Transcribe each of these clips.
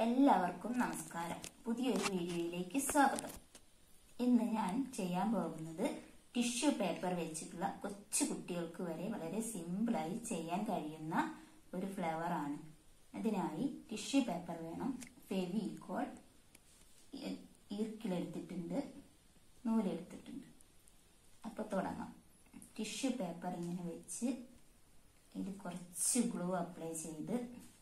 എല്ലാവർക്കും നമസ്കാരം പുതിയൊരു വീഡിയോയിലേക്ക് സ്വാഗതം ഇന്ന് ഞാൻ ചെയ്യാൻ പോകുന്നത് ടിഷ്യൂ പേപ്പർ വെച്ചിട്ടുള്ള കൊച്ചു കുട്ടികൾക്ക് വരെ വളരെ സിമ്പിളായി ചെയ്യാൻ കഴിയുന്ന ഒരു ഫ്ലവർ ആണ് അതിനായി ടിഷ്യൂ പേപ്പർ വേണം ഫെവിക്കോൾ ഈർക്കിലെടുത്തിട്ടുണ്ട് നൂലെടുത്തിട്ടുണ്ട് അപ്പൊ തുടങ്ങാം ടിഷ്യൂ പേപ്പർ ഇങ്ങനെ വെച്ച് ഇത് കുറച്ച് ഗ്ലൂ അപ്ലൈ ചെയ്ത്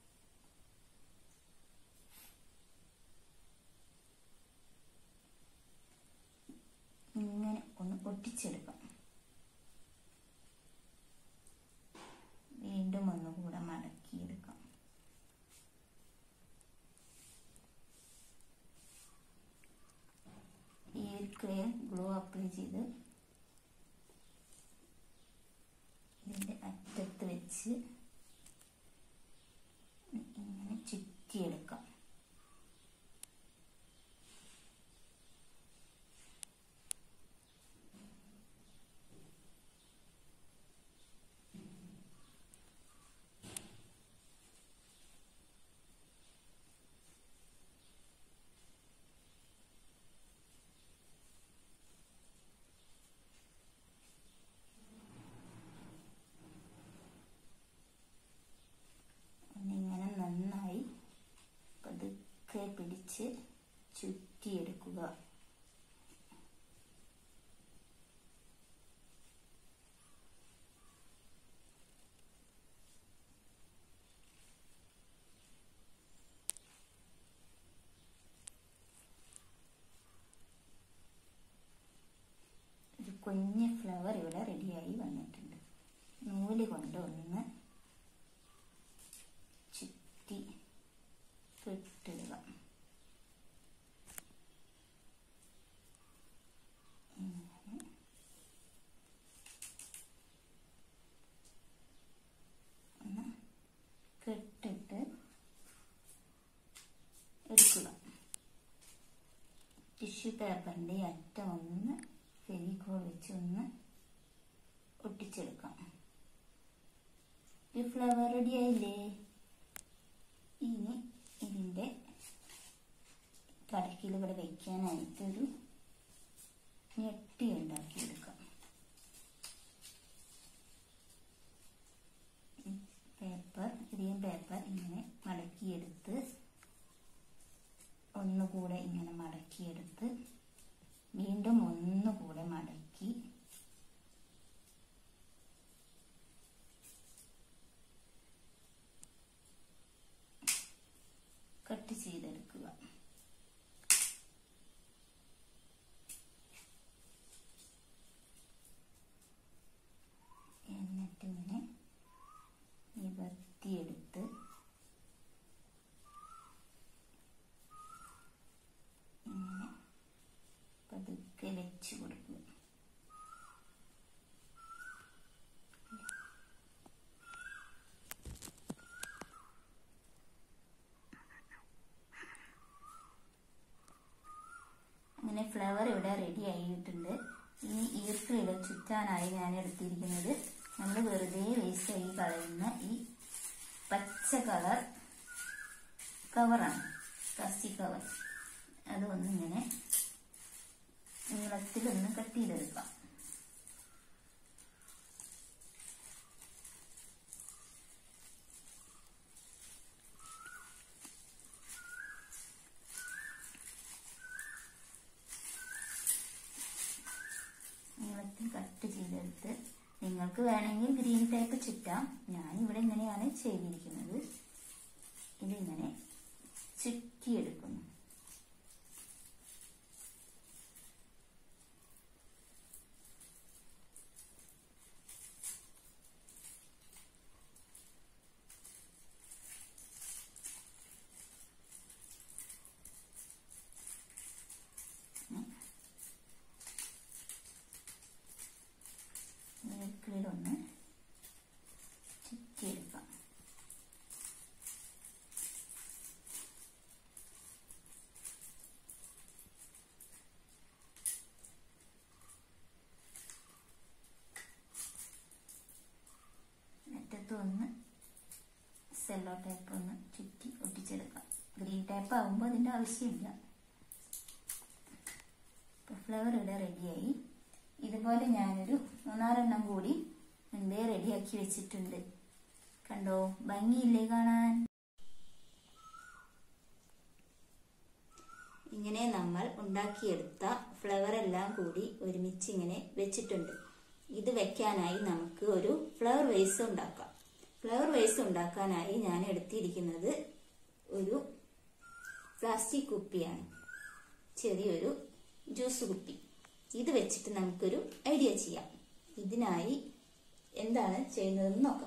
ഇങ്ങനെ ഒന്ന് ഒട്ടിച്ചെടുക്കാം വീണ്ടും ഒന്നുകൂടെ മടക്കിയെടുക്കാം ഈ ക്ലിയർ ഗ്ലൂ അപ്ലൈ ചെയ്ത് ഇതിന്റെ അറ്റത്ത് വെച്ച് ഇങ്ങനെ ചുറ്റിയെടുക്കാം ഇങ്ങനെ നന്നായി പതുക്കെ പിടിച്ച് ചുറ്റിയെടുക്കുക ഒരു കുഞ്ഞ് ഫ്ലവർ ഇവിടെ റെഡിയായി വന്നിട്ടുണ്ട് നൂല് കൊണ്ട് ഒന്ന് ചുറ്റി കെട്ടിടുക ഇങ്ങനെ ഒന്ന് കെട്ടിട്ട് എടുക്കുക ടിഷ്യൂ പേപ്പറിന്റെ അറ്റം ഒന്ന് ഫെവിക്കോൾ വെച്ച് ഒന്ന് ഒട്ടിച്ചെടുക്കാം ഈ ഫ്ലവർ റെഡി ആയില്ലേ ഇനി ഇതിന്റെ കടക്കിൽ ഇവിടെ വെക്കാനായിട്ടൊരു ഞെട്ടി ഉണ്ടാക്കിയെടുക്കാം പേപ്പർ ഗ്രീൻ പേപ്പർ ഇങ്ങനെ മടക്കിയെടുത്ത് ഒന്നുകൂടെ ഇങ്ങനെ മടക്കിയെടുത്ത് വീണ്ടും ഒന്നുകൂടെ മടക്കി കട്ട് ചെയ്തെടുക്കുക എന്നിട്ട് ഇങ്ങനെ നിവർത്തിയെടുത്ത് ഇങ്ങനെ പതുക്കെ വെച്ച് കൊടുക്കുക അങ്ങനെ ഫ്ലവർ ഇവിടെ റെഡി ആയിട്ടുണ്ട് ഇനി ഈർക്കിളിട ചുറ്റാനായി ഞാൻ എടുത്തിരിക്കുന്നത് നമ്മൾ വെറുതെ വേസ്റ്റ് ആയി കളയുന്ന ഈ പച്ച കളർ കവറാണ് പ്ലാസ്റ്റിക് കവർ അത് ഒന്നിങ്ങനെ നീളത്തിലൊന്ന് കട്ട് ചെയ്തെടുക്കാം നീളത്തിൽ കട്ട് ചെയ്തെടുത്ത് നിങ്ങൾക്ക് വേണമെങ്കിൽ ഗ്രീൻ ടേപ്പ് ചുറ്റാം ഞാൻ ഇവിടെ ഇങ്ങനെയാണ് ചെയ്തിരിക്കുന്നത് ഇതിങ്ങനെ ചുറ്റിയെടുക്കുന്നു നീർക്കിളിലൊന്ന് ചുറ്റിയെടുക്കാം അറ്റത്ത് ഒന്ന് സെല്ലോ ടേപ്പ് ഒന്ന് ചുറ്റി ഒട്ടിച്ചെടുക്കാം ഗ്രീൻ ടൈപ്പ് ആകുമ്പോൾ അതിന്റെ ആവശ്യമില്ല ഫ്ലവർ ഇവിടെ റെഡിയായി ഇതുപോലെ ഞാനൊരു മൂന്നാറെണ്ണം കൂടി മുൻപേ റെഡിയാക്കി വെച്ചിട്ടുണ്ട് കണ്ടോ ഭംഗിയില്ലേ കാണാൻ ഇങ്ങനെ നമ്മൾ ഉണ്ടാക്കിയെടുത്ത ഫ്ലവർ എല്ലാം കൂടി ഒരുമിച്ച് ഇങ്ങനെ വെച്ചിട്ടുണ്ട് ഇത് വെക്കാനായി നമുക്ക് ഒരു ഫ്ലവർ വേസ് ഉണ്ടാക്കാം ഫ്ലവർ വേസ് ഉണ്ടാക്കാനായി ഞാൻ എടുത്തിരിക്കുന്നത് ഒരു പ്ലാസ്റ്റിക് കുപ്പിയാണ് ചെറിയൊരു ജ്യൂസ് കുപ്പി ഇത് വെച്ചിട്ട് നമുക്കൊരു ഐഡിയ ചെയ്യാം ഇതിനായി എന്താണ് ചെയ്യുന്നതെന്ന് നോക്കാം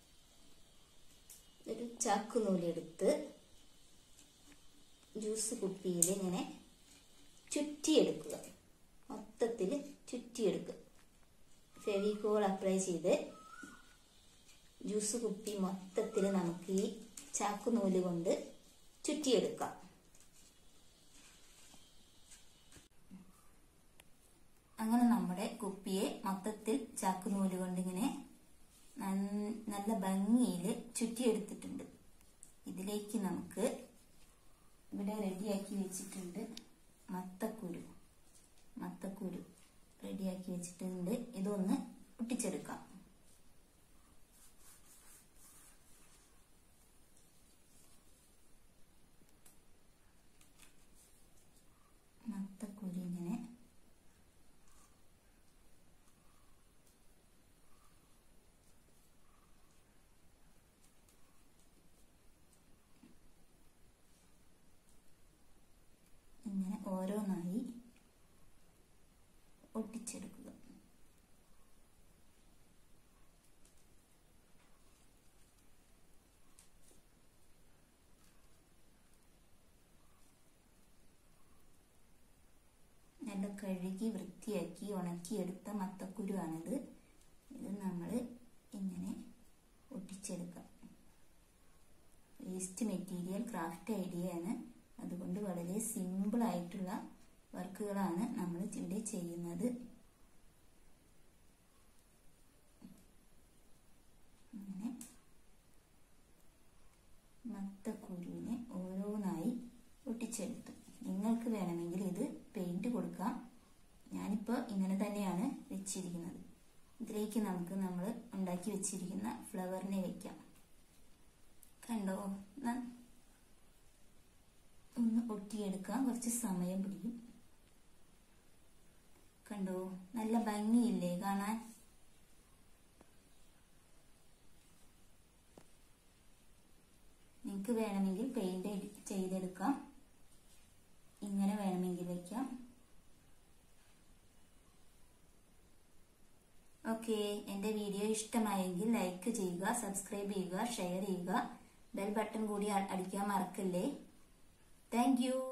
ഒരു ചാക്കുനൂലെടുത്ത് ജ്യൂസ് കുപ്പിയിൽ ഇങ്ങനെ ചുറ്റിയെടുക്കുക മൊത്തത്തിൽ ചുറ്റിയെടുക്കുക ഫെവിക്കോൾ അപ്ലൈ ചെയ്ത് ജ്യൂസ് കുപ്പി മൊത്തത്തിൽ നമുക്ക് ഈ ചാക്കുനൂല് കൊണ്ട് ചുറ്റിയെടുക്കാം അങ്ങനെ നമ്മുടെ കുപ്പിയെ മൊത്തത്തിൽ ചാക്കുനൂല് കൊണ്ട് ഇങ്ങനെ നന്ന- നല്ല ഭംഗിയിൽ ചുറ്റിയെടുത്തിട്ടുണ്ട് ഇതിലേക്ക് നമുക്ക് ഇവിടെ റെഡിയാക്കി വെച്ചിട്ടുണ്ട് മത്തക്കുരു മത്തക്കുരു റെഡിയാക്കി വെച്ചിട്ടുണ്ട് ഇതൊന്ന് ഒട്ടിച്ചെടുക്കാം മത്തക്കുരു ഇങ്ങനെ ഇങ്ങനെ ഓരോന്നായി ഒട്ടിച്ചെടുക്കുക നല്ല കഴുകി വൃത്തിയാക്കി ഉണക്കിയെടുത്ത മത്തക്കുരുവാണിത് ഇത് നമ്മൾ ഇങ്ങനെ ഒട്ടിച്ചെടുക്കാം വേസ്റ്റ് മെറ്റീരിയൽ ക്രാഫ്റ്റ് ഐഡിയയാണ് അതുകൊണ്ട് വളരെ സിമ്പിൾ ആയിട്ടുള്ള വർക്കുകളാണ് നമ്മൾ ഇവിടെ ചെയ്യുന്നത് അങ്ങനെ മത്തക്കുരുവിനെ ഓരോന്നായി ഒട്ടിച്ചെടുത്തു നിങ്ങൾക്ക് വേണമെങ്കിൽ ഇത് പെയിന്റ് കൊടുക്കാം ഞാനിപ്പോൾ ഇങ്ങനെ തന്നെയാണ് വെച്ചിരിക്കുന്നത് ഇതിലേക്ക് നമുക്ക് നമ്മൾ ഉണ്ടാക്കി വെച്ചിരിക്കുന്ന ഫ്ലവറിനെ വെക്കാം കണ്ടോ ന- ഒന്ന് ഒട്ടിയെടുക്കാൻ കുറച്ച് സമയം പിടിക്കും കണ്ടോ നല്ല ഭംഗിയില്ലേ കാണാൻ നിങ്ങൾക്ക് വേണമെങ്കിൽ പെയിന്റ് ചെയ്തെടുക്കാം ഇങ്ങനെ വേണമെങ്കിൽ വെക്കാം ഓക്കെ എന്റെ വീഡിയോ ഇഷ്ടമായെങ്കിൽ ലൈക്ക് ചെയ്യുക സബ്സ്ക്രൈബ് ചെയ്യുക ഷെയർ ചെയ്യുക ബെൽ ബട്ടൺ കൂടി അ- അടിക്കാൻ മറക്കല്ലേ താങ്ക് യു